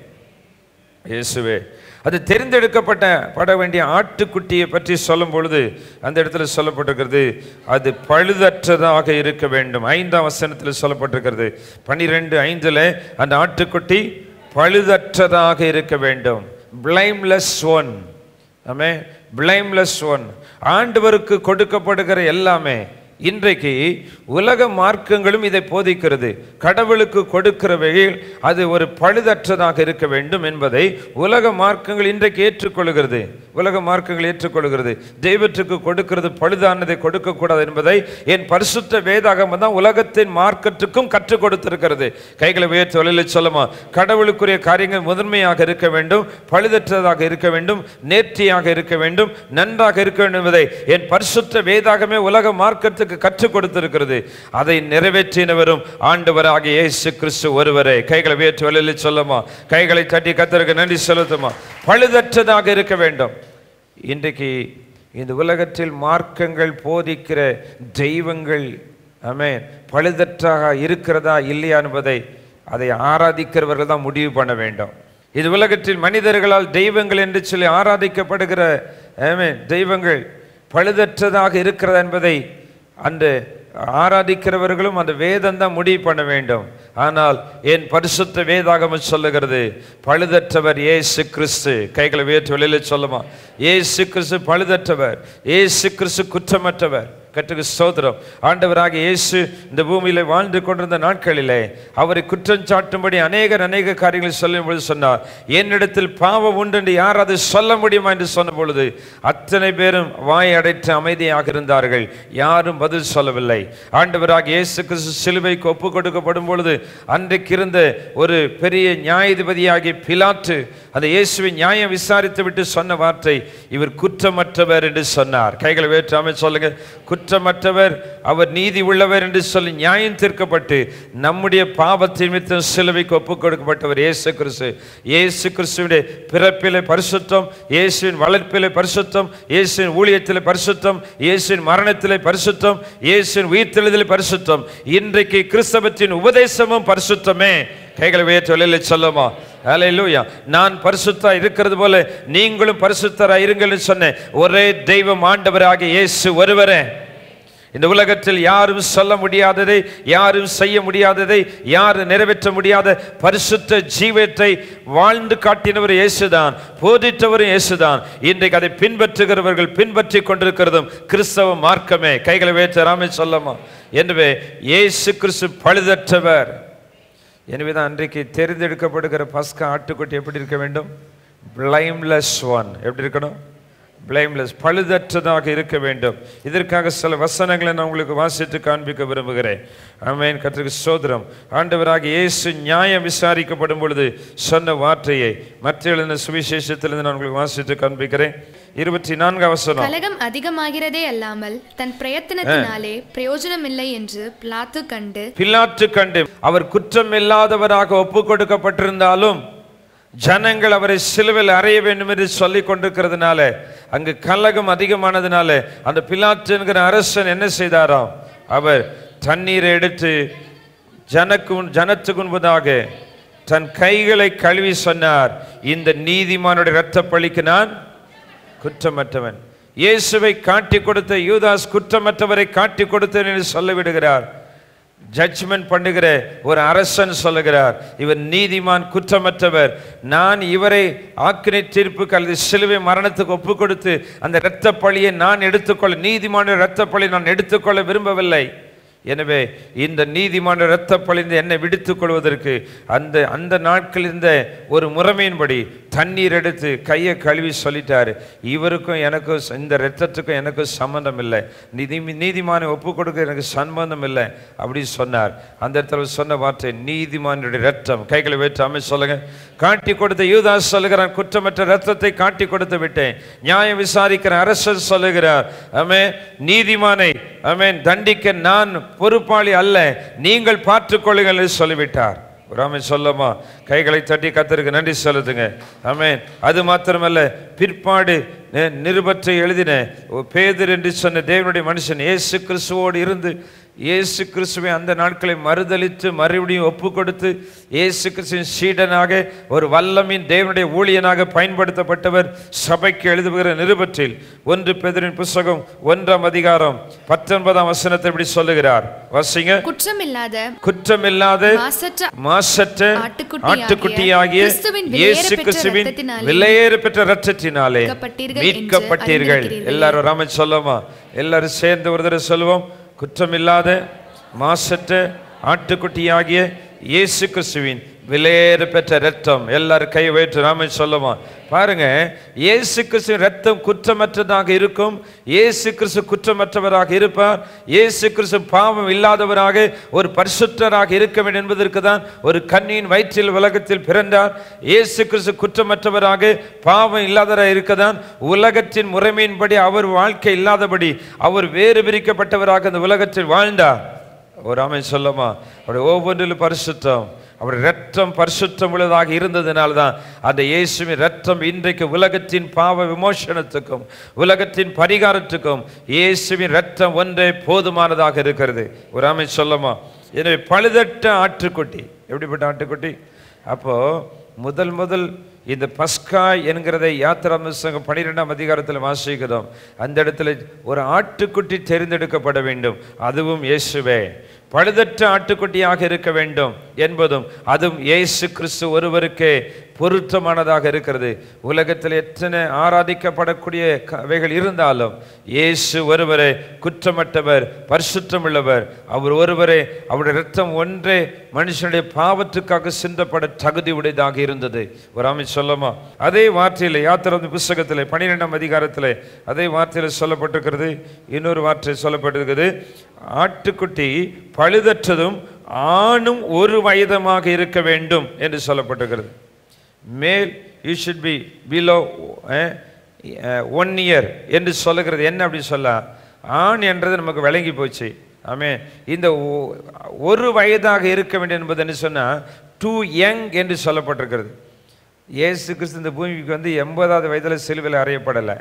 இயேசுவே அது தெரிந்தெடுக்கப்பட்ட பட வேண்டிய ஆட்டுக்குட்டியை பற்றி சொல்லும் பொழுது அந்த இடத்துல சொல்லப்பட்டிருக்கிறது அது பழுதற்றதாக இருக்க வேண்டும் ஐந்தாம் வசனத்தில் சொல்லப்பட்டிருக்கிறது பன்னிரெண்டு ஐந்துல அந்த ஆட்டுக்குட்டி பழுதற்றதாக இருக்க வேண்டும் பிளைம்லெஸ் ஒன் ஆமே பிளைம்லெஸ் ஒன் ஆண்டவருக்கு கொடுக்கப்படுகிற எல்லாமே இன்றைக்கு உலக மார்க்கங்களும் இதை போதிக்கிறது கடவுளுக்கு கொடுக்கிறவையில் அது ஒரு பழுதற்றதாக இருக்க வேண்டும் என்பதை உலக மார்க்கங்கள் இன்றைக்கு ஏற்றுக்கொள்கிறது உலக மார்க்கங்கள் ஏற்றுக்கொள்கிறது தெய்வத்துக்கு கொடுக்கிறது பழுதானதை கொடுக்கக்கூடாது என்பதை என் பரிசுத்த வேதாகமம் தான் உலகத்தின் மார்க்கத்துக்கும் கற்றுக் கொடுத்திருக்கிறது கைகளை உயர்த்தி வழியில் சொல்லுமா கடவுளுக்குரிய காரியங்கள் முதன்மையாக இருக்க வேண்டும் பழுதற்றதாக இருக்க வேண்டும் நேர்த்தியாக இருக்க வேண்டும் நன்றாக இருக்க வேண்டும் என்பதை என் பரிசுத்த வேதாகமே உலக மார்க்கத்துக்கு கற்றுக் கொடுத்திருக்கிறது அதை நிறைவேற்றினவரும் ஆண்டவராகிய இயேசு கிறிஸ்து ஒருவரே கைகளை உயர்த்தி வழியில் சொல்லுமா கைகளை தட்டி கத்தருக்கு நன்றி செலுத்துமா பழுதற்றதாக இருக்க வேண்டும் இன்றைக்கு இந்த உலகத்தில் மார்க்கங்கள் போதிக்கிற தெய்வங்கள் ஆமென் பழுதற்றாக இருக்கிறதா இல்லையா என்பதை அதை ஆராதிக்கிறவர்கள் தான் முடிவு பண்ண வேண்டும் இது உலகத்தில் மனிதர்களால் தெய்வங்கள் என்று சொல்லி ஆராதிக்கப்படுகிற ஆமென் தெய்வங்கள் பழுதற்றதாக இருக்கிறதா என்பதை அந்த ஆராதிக்கிறவர்களும் அந்த வேதம் தான் முடிவு பண்ண வேண்டும் ஆனால் என் பரிசுத்த வேதாகமம் சொல்லுகிறது பழுதற்றவர் ஏசு கிறிஸ்து கைகளை உயர்த்தி வெளியில் சொல்லுமா ஏசு கிறிஸ்து பழுதற்றவர் ஏசு கிறிஸ்து குற்றமற்றவர் கற்றுக்கு ஸ்தோத்திரம் ஆண்டவராக இயேசு இந்த பூமியில வாழ்ந்து கொண்டிருந்த நாட்களிலே அவரை குற்றம் சாட்டும்படி அநேகர் அநேக காரியங்களை சொல்லும் பொழுது சொன்னார் என்னிடத்தில் பாவம் உண்டு என்று யார் அதை சொல்ல முடியுமா என்று சொன்ன பொழுது அத்தனை பேரும் வாய் அடைத்து அமைதியாக இருந்தார்கள் யாரும் பதில் சொல்லவில்லை ஆண்டவராக இயேசு கிறிஸ்து சிலுவைக்கு ஒப்பு கொடுக்கப்படும் பொழுது அன்றைக்கு இருந்த ஒரு பெரிய நியாயாதிபதியாகிய பிலாத்து அந்த இயேசுவை நியாயம் விசாரித்து விட்டு சொன்ன வார்த்தை இவர் குற்றமற்றவர் என்று சொன்னார் கைகளை வேற்றாம சொல்லுங்க குற்றமற்றவர் அவர் நீதி உள்ளவர் என்று சொல்லி நியாயம் தீர்க்கப்பட்டு நம்முடைய பாவத்தின் நிமித்தம் சிலுவைக்கு ஒப்புக் கொடுக்கப்பட்டவர் இயேசு கிறிஸ்து இயேசு கிறிஸ்துவினுடைய பிறப்பிலே பரிசுத்தம் இயேசுவின் வளர்ப்பிலே பரிசுத்தம் இயேசுவின் ஊழியத்திலே பரிசுத்தம் இயேசுவின் மரணத்திலே பரிசுத்தம் இயேசுவின் உயிர்த்தெழுதலே பரிசுத்தம் இன்றைக்கு கிறிஸ்தவத்தின் உபதேசமும் பரிசுத்தமே கைகளை உயர்த்தி வெளியில் சொல்லுமா ஹalleluya நான் பரிசுத்தா இருக்கிறது போல நீங்களும் பரிசுத்தரா இருங்கள்னு சொன்னேன் ஒரே தெய்வம் ஆண்டவராகிய இயேசு ஒருவரே இந்த உலகத்தில் யாரும் சொல்ல முடியாததை யாரும் செய்ய முடியாததை யாரும் நிறைவேற்ற முடியாத பரிசுத்த ஜீவத்தை வாழ்ந்து காட்டினவர் இயேசுதான் போதித்தவரும் இயேசுதான் இன்றைக்கு அதை பின்பற்றுகிறவர்கள் பின்பற்றி கொண்டிருக்கிறதும் கிறிஸ்தவ மார்க்கமே கைகளை வைத்து ராமே சொல்லமா எனவே இயேசு கிறிஸ்து பழுதற்றவர் எனவே தான் அன்றைக்கு தெரிந்தெடுக்கப்படுகிற பஸ்கா ஆட்டுக்குட்டி எப்படி இருக்க வேண்டும் பிளைம்லெஸ் ஒன் எப்படி இருக்கணும் பிளைம்லெஸ் பழுதற்றதாக இருக்க வேண்டும் இதற்காக சில வசனங்களை நான் உங்களுக்கு வாசித்து காண்பிக்க விரும்புகிறேன் ஆமென் கற்றுக்கு சோதரம் ஆண்டவராக இயேசு நியாயம் விசாரிக்கப்படும் பொழுது சொன்ன வார்த்தையை மற்ற எழுதின சுவிசேஷத்திலிருந்து நான் உங்களுக்கு வாசித்து காண்பிக்கிறேன் இருபத்தி நான்கு வசனம் கலகம் அதிகமாகிறதே அல்லாமல் தன் பிரயத்தனத்தினாலே பிரயோஜனமில்லை என்று பிளாத்து கண்டு பிலாத்து கண்டு அவர் குற்றமில்லாதவராக ஒப்பு கொடுக்கப்பட்டிருந்தாலும் ஜனங்கள் அவரை சிலுவையில் அறைய வேண்டும் என்று சொல்லிக் கொண்டிருக்கிறதுனால அங்கு கலகம் அதிகமானதுனால அந்த பிலாத்து என்கிற அரசன் என்ன செய்தாராம் அவர் தண்ணீரை எடுத்து ஜனக்கு முன்- ஜனத்துக்கு முன்பதாக தன் கைகளை கழுவி சொன்னார் இந்த நீதிமானுடைய இரத்த பழிக்கு நான் குற்றமற்றவன் இயேசுவை காட்டி கொடுத்த யூதாஸ் குற்றமற்றவரை காட்டி கொடுத்தேன் என்று சொல்லிவிடுகிறார் ஜட்ஜ்மெண்ட் பண்ணுகிற ஒரு அரசன் சொல்லுகிறார் இவர் நீதிமான் குற்றமற்றவர் நான் இவரை ஆக்கினை தீர்ப்புக்கு அல்லது சிலுவை மரணத்துக்கு ஒப்பு கொடுத்து அந்த இரத்த பழியை நான் எடுத்துக்கொள்ள நீதிமான இரத்த பழி நான் எடுத்துக்கொள்ள விரும்பவில்லை எனவே இந்த நீதிமான இரத்த பழிந்து என்னை விடுத்துக் கொள்வதற்கு அந்த அந்த நாட்கள் இருந்த ஒரு முறைமையின்படி தண்ணீர் எடுத்து கையை கழுவி சொல்லிட்டாரு இவருக்கும் எனக்கும் ச- இந்த இரத்தத்துக்கும் எனக்கும் சம்பந்தம் இல்லை நீதி நீதிமானை ஒப்பு கொடுக்க எனக்கு சம்பந்தம் இல்லை அப்படி சொன்னார் அந்த இடத்துல சொன்ன வார்த்தை நீதிமானுடைய ரத்தம் கைகளை வைத்து சொல்லுங்க காட்டி கொடுத்த யூதாஸ் சொல்லுகிறான் குற்றமற்ற ரத்தத்தை காட்டி கொடுத்து விட்டேன் நியாயம் விசாரிக்கிற அரசர் சொல்லுகிறார் ஆமே நீதிமானை ஆமென் தண்டிக்க நான் பொறுப்பாளி அல்ல நீங்கள் பார்த்துக்கொள்ளுங்கள் என்று சொல்லிவிட்டார் ராமே சொல்லமா கைகளை தட்டி கத்தருக்கு நன்றி செலுத்துங்க ஆமென் அது மாத்திரமல்ல பிற்பாடு நி- நிருபத்தை எழுதின ஓ பேதர் என்று சொன்ன தேவனுடைய மனுஷன் இயேசு கிறிஸ்துவோடு இருந்து இயேசு கிறிஸ்துவை அந்த நாட்களை மறுதலித்து மறுபடியும் ஒப்பு கொடுத்து இயேசு கிறிஸ்துவின் சீடனாக ஒரு வல்லமின் தேவனுடைய ஊழியனாக பயன்படுத்தப்பட்டவர் சபைக்கு எழுதுகிற நிருபத்தில் ஒன்று பேதரின் புஸ்தகம் ஒன்றாம் அதிகாரம் பத்தொன்பதாம் வசனத்தை இப்படி சொல்லுகிறார் வசிங்க குற்றமில்லாத குற்றமில்லாத மாசற்ற மாசற்ற ஆட்டுக்குட்டியாகிய ஆட்டுக்குட்டியாகிய கிறிஸ்துவின் இயேசு விலையேற பெற்ற கிறிஸ்துவின் இரத்தத்தினாலே விலையேற பெற்ற ரத்தத்தினாலே மீட்கப்பட்டீர்கள் என்று மீட்கப்பட்டீர்கள் அறிந்திருக்கிறீர்களே. எல்லாரும் ராம சொல்லுமா எல்லாரும் சேர்ந்து ஒரு தடவை சொல்லுவோம் குற்றமில்லாத மாசற்ற ஆட்டுக்குட்டியாகிய இயேசு கிறிஸ்துவின் விலையேற பெற்ற ரத்தம் எல்லாரும் கை வைத்து ராம சொல்லுமா பாருங்க இயேசு கிறிஸ்துவின் ரத்தம் குற்றமற்றதாக இருக்கும் இயேசு கிறிஸ்து குற்றமற்றவராக இருப்பார் இயேசு கிறிஸ்து பாவம் இல்லாதவராக ஒரு பரிசுத்தராக இருக்க வேண்டும் என்பதற்கு தான் ஒரு கண்ணியின் வயிற்றில் உலகத்தில் பிறந்தார் இயேசு கிறிஸ்து குற்றமற்றவராக பாவம் இல்லாதவராக இருக்கதான் உலகத்தின் முறைமையின்படி அவர் வாழ்க்கை இல்லாதபடி அவர் வேறு பிரிக்கப்பட்டவராக இந்த உலகத்தில் வாழ்ந்தார் ஒரு ஆமை சொல்லமா அவருடைய ஒவ்வொன்றிலும் பரிசுத்தம் அவருடைய ரத்தம் பரிசுத்தம் உள்ளதாக இருந்ததினால தான் அந்த இயேசுவின் ரத்தம் இன்றைக்கு உலகத்தின் பாவ விமோசனத்துக்கும் உலகத்தின் பரிகாரத்துக்கும் இயேசுவின் ரத்தம் ஒன்றே போதுமானதாக இருக்கிறது ஒரு ஆமை சொல்லமா எனவே பழுதட்ட ஆட்டுக்குட்டி எப்படிப்பட்ட ஆட்டுக்குட்டி அப்போ முதல் முதல் இந்த பஸ்கா என்கிறதை யாத்திரா புஸ்தகம் பன்னிரெண்டாம் அதிகாரத்தில் வாசிக்கிறோம் அந்த இடத்துல ஒரு ஆட்டுக்குட்டி தெரிந்தெடுக்கப்பட வேண்டும் அதுவும் இயேசுவே பழுதற்ற ஆட்டுக்குட்டியாக இருக்க வேண்டும் என்பதும் அதுவும் இயேசு கிறிஸ்து ஒருவருக்கே பொருத்தமானதாக இருக்கிறது உலகத்தில் எத்தனை ஆராதிக்கப்படக்கூடிய க- அவைகள் இருந்தாலும் இயேசு ஒருவரே குற்றமற்றவர் பரிசுத்தமுள்ளவர் அவர் ஒருவரே அவருடைய ரத்தம் ஒன்றே மனுஷனுடைய பாவத்துக்காக சிந்தப்பட தகுதி உடையதாக இருந்தது ஒரு ஆமை சொல்லமா அதே வார்த்தையில் யாத்திரை புஸ்தகத்தில் பன்னிரெண்டாம் அதிகாரத்தில் அதே வார்த்தையில் சொல்லப்பட்டிருக்கிறது இன்னொரு வார்த்தை சொல்லப்பட்டிருக்கிறது ஆட்டுக்குட்டி பழுதற்றதும் ஆணும் ஒரு வயதமாக இருக்க வேண்டும் என்று சொல்லப்பட்டிருக்கிறது male you should be below one year என்று சொல்லுகிறது என்ன அப்படி சொல்ல ஆண் என்றது நமக்கு விளங்கி போச்சு ஆமே இந்த ஒ- ஒரு வயதாக இருக்க வேண்டும் என்பது என்ன சொன்னால் டூ யங் என்று சொல்லப்பட்டிருக்கிறது இயேசு கிறிஸ்து இந்த பூமிக்கு வந்து எண்பதாவது வயதில் சிலுவையில் அறையப்படலை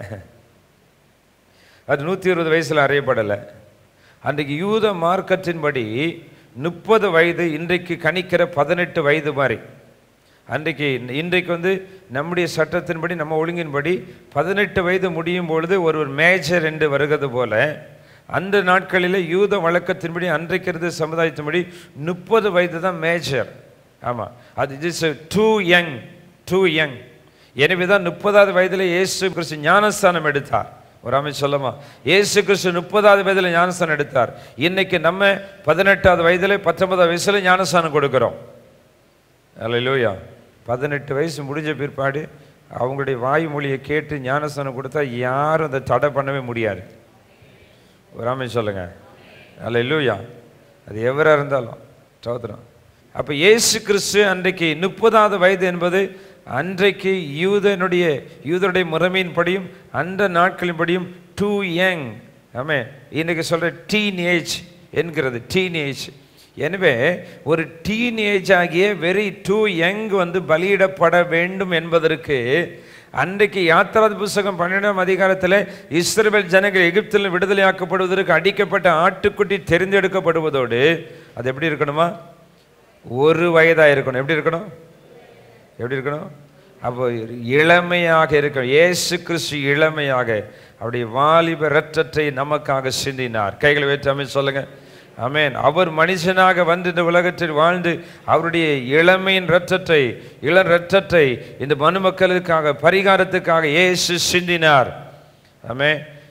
அது நூற்றி இருபது வயசில் அறையப்படலை அன்றைக்கு யூத மார்க்கத்தின்படி முப்பது வயது இன்றைக்கு கணிக்கிற பதினெட்டு வயது மாதிரி அன்றைக்கு இன்றைக்கு வந்து நம்முடைய சட்டத்தின்படி நம்ம ஒழுங்கின்படி பதினெட்டு வயது முடியும் பொழுது ஒரு மேஜர் என்று வருகிறது போல அந்த நாட்களில் யூத வழக்கத்தின்படி அன்றைக்கு இருந்த சமுதாயத்தின்படி முப்பது வயது தான் மேஜர் ஆமாம் அது is too young too young எனவே தான் முப்பதாவது வயதில் இயேசு கிறிஸ்து ஞானஸ்தானம் எடுத்தார் ஒரு அமை சொல்லமா இயேசு கிறிஸ்து முப்பதாவது வயதில் ஞானஸ்தானம் எடுத்தார் இன்னைக்கு நம்ம பதினெட்டாவது வயதில் பத்தொன்பதாவது வயசுல ஞானஸ்தானம் கொடுக்கிறோம் அல்லையா பதினெட்டு வயசு முடிஞ்ச பிற்பாடு அவங்களுடைய வாய்மொழியை கேட்டு ஞானஸ்தானம் கொடுத்தா யாரும் அதை தடை பண்ணவே முடியாது ஒரு ஆமை சொல்லுங்க அல்லையா அது எவராக இருந்தாலும் சோதரம் அப்போ இயேசு கிறிஸ்து அன்றைக்கு முப்பதாவது வயது என்பது அன்றைக்கு யூதனுடைய யூதனுடைய முறைமையின்படியும் அந்த நாட்களின்படியும் டூ யங் ஆமே இன்னைக்கு சொல்ற டீன் ஏஜ் என்கிறது டீன் ஏஜ் எனவே ஒரு டீன் ஏஜ் ஆகிய வெரி டூ யங் வந்து பலியிடப்பட வேண்டும் என்பதற்கு அன்றைக்கு யாத்திராத் புஸ்தகம் பன்னிரெண்டாம் அதிகாரத்தில் இஸ்ரவேல் ஜனங்கள் எகிப்தில் விடுதலையாக்கப்படுவதற்கு அடிக்கப்பட்ட ஆட்டுக்குட்டி தெரிந்தெடுக்கப்படுவதோடு அது எப்படி இருக்கணுமா ஒரு வயதாக இருக்கணும் எப்படி இருக்கணும் எப்படி இருக்கணும் அப்போ இளமையாக இருக்கணும் இயேசு கிறிஸ்து இளமையாக அவருடைய வாலிப இரத்தத்தை நமக்காக சிந்தினார் கைகளை வைத்து அமைச்சு சொல்லுங்க ஆமென் அவர் மனுஷனாக வந்து இந்த உலகத்தில் வாழ்ந்து அவருடைய இளமையின் இரத்தத்தை இளம் இரத்தத்தை இந்த மனுமக்களுக்காக பரிகாரத்துக்காக இயேசு சிந்தினார் ஆமே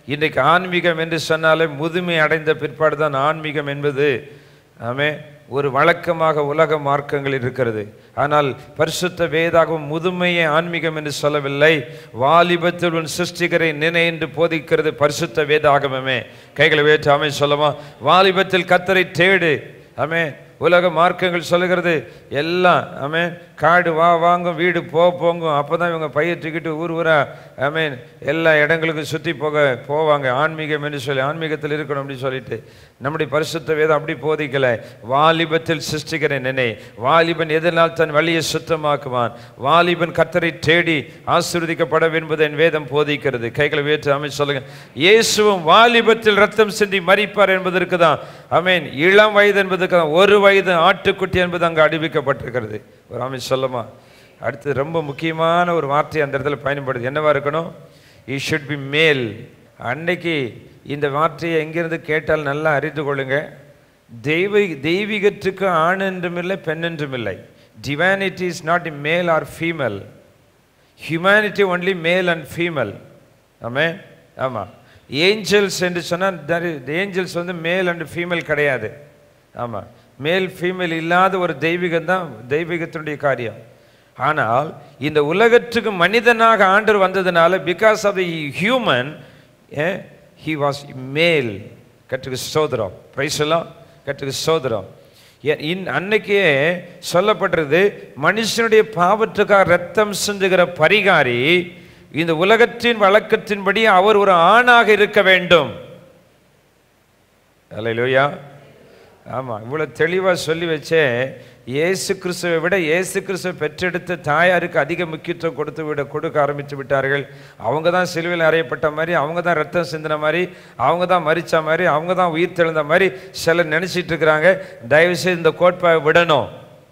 இன்றைக்கு ஆன்மீகம் என்று சொன்னாலே முதுமை அடைந்த பிற்பாடு தான் ஆன்மீகம் என்பது ஆமே ஒரு வழக்கமாக உலக மார்க்கங்கள் இருக்கிறது ஆனால் பரிசுத்த வேதாகவும் முதுமையை ஆன்மீகம் என்று சொல்லவில்லை வாலிபத்தில் உன் சிருஷ்டிகரை நினை என்று போதிக்கிறது பரிசுத்த வேதாகமமே கைகளை வேற்று ஆமே சொல்லமா வாலிபத்தில் கத்தரை தேடு ஆமே உலக மார்க்கங்கள் சொல்லுகிறது எல்லாம் ஆமே காடு வா வாங்கும் வீடு போ போங்கும் அப்போ தான் இவங்க பையை தூக்கிட்டு ஊர் ஊரா ஆமீன் எல்லா இடங்களுக்கும் சுற்றி போக போவாங்க ஆன்மீகம் என்று சொல்லி ஆன்மீகத்தில் இருக்கணும் அப்படின்னு சொல்லிட்டு நம்முடைய பரிசுத்த வேதம் அப்படி போதிக்கல வாலிபத்தில் சிருஷ்டிக்கிற நினை வாலிபன் எதனால் தன் வழியை சுத்தமாக்குவான் வாலிபன் கத்தரை தேடி ஆசீர்வதிக்கப்பட என்பது என் வேதம் போதிக்கிறது கைகளை வேற்று அமைச்சு சொல்லுங்க இயேசுவும் வாலிபத்தில் ரத்தம் சிந்தி மரிப்பார் என்பதற்கு தான் ஆமீன் இளம் வயது என்பதற்கு தான் ஒரு வயது ஆட்டுக்குட்டி என்பது அங்கு அறிவிக்கப்பட்டிருக்கிறது ஒரு அமைச்சு சொல்லமா அடுத்து ரொம்ப முக்கியமான ஒரு வார்த்தை அந்த இடத்துல பயன்படுது என்னவா இருக்கணும் ஈ ஷுட் பி மேல் அன்னைக்கு இந்த வார்த்தையை எங்கிருந்து கேட்டால் நல்லா அறிந்து கொள்ளுங்க தெய்வ தெய்வீகத்துக்கு ஆண் என்றும் இல்லை பெண் என்றும் இல்லை டிவானிட்டி is not a male or female humanity only male and female ஆமே ஆமாம் ஏஞ்சல்ஸ் என்று சொன்னால் ஏஞ்சல்ஸ் வந்து மேல் அண்ட் ஃபீமேல் கிடையாது ஆமாம் மேல் ஃபீமேல் இல்லாத ஒரு தெய்வீகம் தான் தெய்வீகத்தினுடைய காரியம் ஆனால் இந்த உலகத்துக்கு மனிதனாக ஆண்டவர் வந்ததுனால because of the human he was male கற்றுக்கு சோதரம் பிரைஸ்லாம் கற்றுக்கு சோதரம் இன் அன்னைக்கே சொல்லப்பட்டிருது மனுஷனுடைய பாவத்துக்காக ரத்தம் சிந்துகிற பரிகாரி இந்த உலகத்தின் வழக்கத்தின்படி அவர் ஒரு ஆணாக இருக்க வேண்டும் அல்லையா ஆமாம் இவ்வளோ தெளிவாக சொல்லி வச்சே இயேசு கிறிஸ்துவை விட இயேசு கிறிஸ்துவை பெற்றெடுத்த தாயாருக்கு அதிக முக்கியத்துவம் கொடுத்து விட கொடுக்க ஆரம்பித்து விட்டார்கள் அவங்க தான் சிலுவையில் அறையப்பட்ட மாதிரி அவங்க தான் ரத்தம் சிந்தின மாதிரி அவங்க தான் மறித்த மாதிரி அவங்க தான் உயிர் தெழுந்த மாதிரி சிலர் நினச்சிட்டு இருக்கிறாங்க தயவுசெய்து இந்த கோட்பாயை விடணும்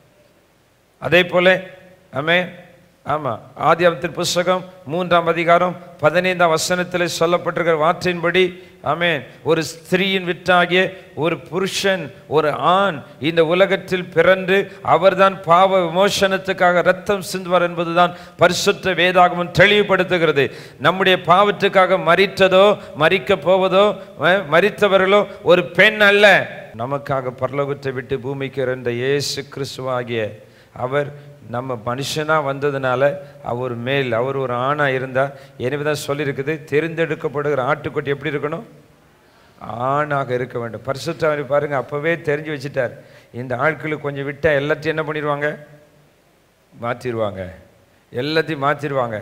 அதே போல ஆமே ஆமாம் ஆதியாமத்தின் புஸ்தகம் மூன்றாம் அதிகாரம் பதினைந்தாம் வசனத்தில் சொல்லப்பட்டிருக்கிற வார்த்தையின்படி ஆமென் ஒரு ஸ்திரீயின் விட்டாகிய ஒரு புருஷன் ஒரு ஆண் இந்த உலகத்தில் பிறந்து அவர்தான் பாவ விமோசனத்துக்காக ரத்தம் சிந்துவார் என்பதுதான் பரிசுத்த வேதாகமும் தெளிவுபடுத்துகிறது நம்முடைய பாவத்துக்காக மறித்ததோ மறிக்க போவதோ அஹ், மரித்தவர்களோ ஒரு பெண் அல்ல நமக்காக பரலோகத்தை விட்டு பூமிக்கு இறந்த இயேசு கிறிஸ்துவாகிய அவர் நம்ம மனுஷனாக வந்ததுனால அவர் மேல் அவர் ஒரு ஆணாக இருந்தார் எனவே தான் சொல்லியிருக்குது தெரிந்தெடுக்கப்படுகிற ஆட்டுக்குட்டி எப்படி இருக்கணும் ஆணாக இருக்க வேண்டும் பரிசுத்தாவி பாருங்க அப்போவே தெரிஞ்சு வச்சுட்டார் இந்த ஆட்களுக்கு கொஞ்சம் விட்டால் எல்லாத்தையும் என்ன பண்ணிடுவாங்க மாற்றிடுவாங்க எல்லாத்தையும் மாற்றிடுவாங்க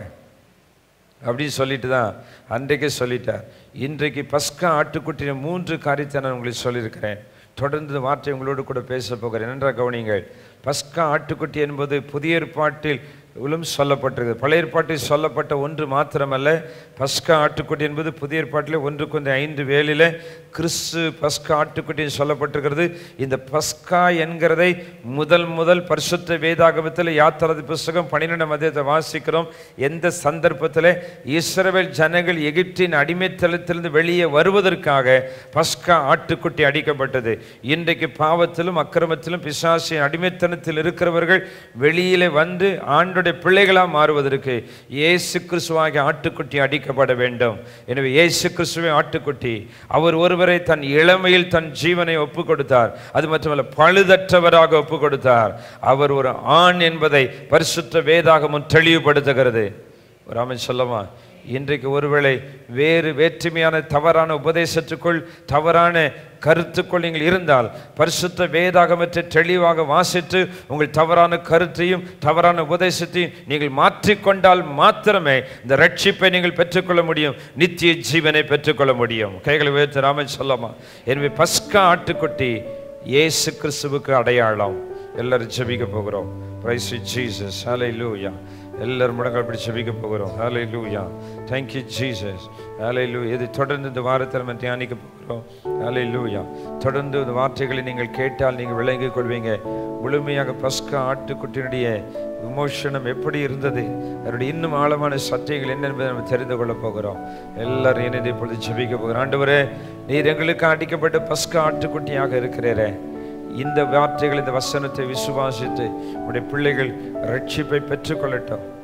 அப்படின்னு சொல்லிட்டு தான் அன்றைக்கே சொல்லிட்டார் இன்றைக்கு பஸ்கா ஆட்டுக்குட்டியின் மூன்று காரியத்தை நான் உங்களுக்கு சொல்லியிருக்கிறேன் தொடர்ந்து இந்த வார்த்தை உங்களோடு கூட பேச போகிறேன் என்ற கவனிங்கள் பஸ்கா ஆட்டுக்குட்டி என்பது புதிய ஏற்பாட்டில் இலும் சொல்லப்பட்டிருக்கிறது பழைய ஏற்பாட்டில் சொல்லப்பட்ட ஒன்று மாத்திரமல்ல பஸ்கா ஆட்டுக்குட்டி என்பது புதிய ஏற்பாட்டில் ஒன்று கொஞ்சம் ஐந்து வேலில் கிறிஸ்து பஸ்கா ஆட்டுக்குட்டின்னு சொல்லப்பட்டிருக்கிறது இந்த பஸ்கா என்கிறதை முதல் முதல் பரிசுத்த வேதாகமத்தில் யாத்திரது புஸ்தகம் பன்னிரெண்டாம் அதிகத்தை வாசிக்கிறோம் எந்த சந்தர்ப்பத்தில் இஸ்ரவேல் ஜனங்கள் எகிப்தின் அடிமைத்தளத்திலிருந்து வெளியே வருவதற்காக பஸ்கா ஆட்டுக்குட்டி அடிக்கப்பட்டது இன்றைக்கு பாவத்திலும் அக்கிரமத்திலும் பிசாசின் அடிமைத்தனத்தில் இருக்கிறவர்கள் வெளியிலே வந்து ஆண்டுடைய பிள்ளைகளாக மாறுவதற்கு இயேசு கிறிஸ்துவாகிய ஆட்டுக்குட்டி அடிக்கப்பட வேண்டும் எனவே இயேசு கிறிஸ்துவை ஆட்டுக்குட்டி அவர் ஒருவரை தன் இளமையில் தன் ஜீவனை ஒப்பு கொடுத்தார் அது மட்டுமல்ல பழுதற்றவராக ஒப்பு கொடுத்தார் அவர் ஒரு ஆண் என்பதை பரிசுத்த வேதாகமும் தெளிவுபடுத்துகிறது ஒரு அமைச்சு சொல்லமா இன்றைக்கு ஒருவேளை வேறு வேற்றுமையான தவறான உபதேசத்துக்குள் தவறான கருத்துக்குள் நீங்கள் இருந்தால் பரிசுத்த வேதாகமற்றை தெளிவாக வாசித்து உங்கள் தவறான கருத்தையும் தவறான உபதேசத்தையும் நீங்கள் மாற்றிக்கொண்டால் மாத்திரமே இந்த ரட்சிப்பை நீங்கள் பெற்றுக்கொள்ள முடியும் நித்திய ஜீவனை பெற்றுக்கொள்ள முடியும் கைகளை உயர்த்தி ராமன் சொல்லமா எனவே பஸ்கா ஆட்டுக்குட்டி இயேசு கிறிஸ்துவுக்கு அடையாளம் எல்லாரும் ஜெபிக்க போகிறோம் பிரைஸ் ஜீசஸ் ஹalleluya எல்லாரும் முடங்கள் அப்படி ஜெபிக்க போகிறோம் ஹாலை லூயா தேங்க்யூ ஜீசஸ் ஹாலை லூ இது தொடர்ந்து இந்த வாரத்தில் நம்ம தியானிக்க போகிறோம் ஹாலை லூயா தொடர்ந்து இந்த வார்த்தைகளை நீங்கள் கேட்டால் நீங்கள் விளங்கிக் கொள்வீங்க முழுமையாக பஸ்கா ஆட்டுக்குட்டியினுடைய விமோசனம் எப்படி இருந்தது அதனுடைய இன்னும் ஆழமான சத்தியங்கள் என்ன என்பதை நம்ம தெரிந்து கொள்ள போகிறோம் எல்லாரும் இணைந்து இப்பொழுது ஜெபிக்க போகிறோம் ஆண்டவரே நீர் எங்களுக்கு அடிக்கப்பட்ட பஸ்கா ஆட்டுக்குட்டியாக இருக்கிறீரே இந்த வார்த்தைகள் இந்த வசனத்தை விசுவாசித்து உடைய பிள்ளைகள் ரட்சிப்பை பெற்றுக்கொள்ளட்டும்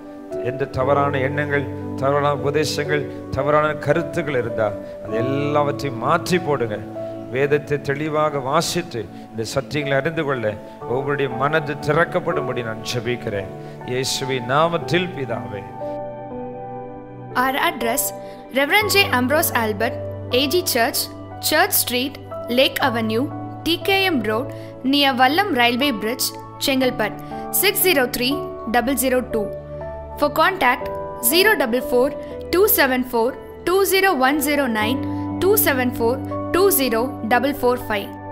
எந்த தவறான எண்ணங்கள் தவறான உபதேசங்கள் தவறான கருத்துக்கள் இருந்தா அது எல்லாவற்றையும் மாற்றி போடுங்க வேதத்தை தெளிவாக வாசித்து இந்த சத்தியங்களை அறிந்து கொள்ள ஒவ்வொருடைய மனது திறக்கப்படும்படி நான் ஜெபிக்கிறேன் இயேசுவின் நாமத்தில் பிதாவே Our address Reverend J. Ambrose Albert, AG Church, Church Street, Lake Avenue, TKM Road, near Vallam Railway Bridge, Chengalpat, 603002. For contact 044 274 20109 274 20445.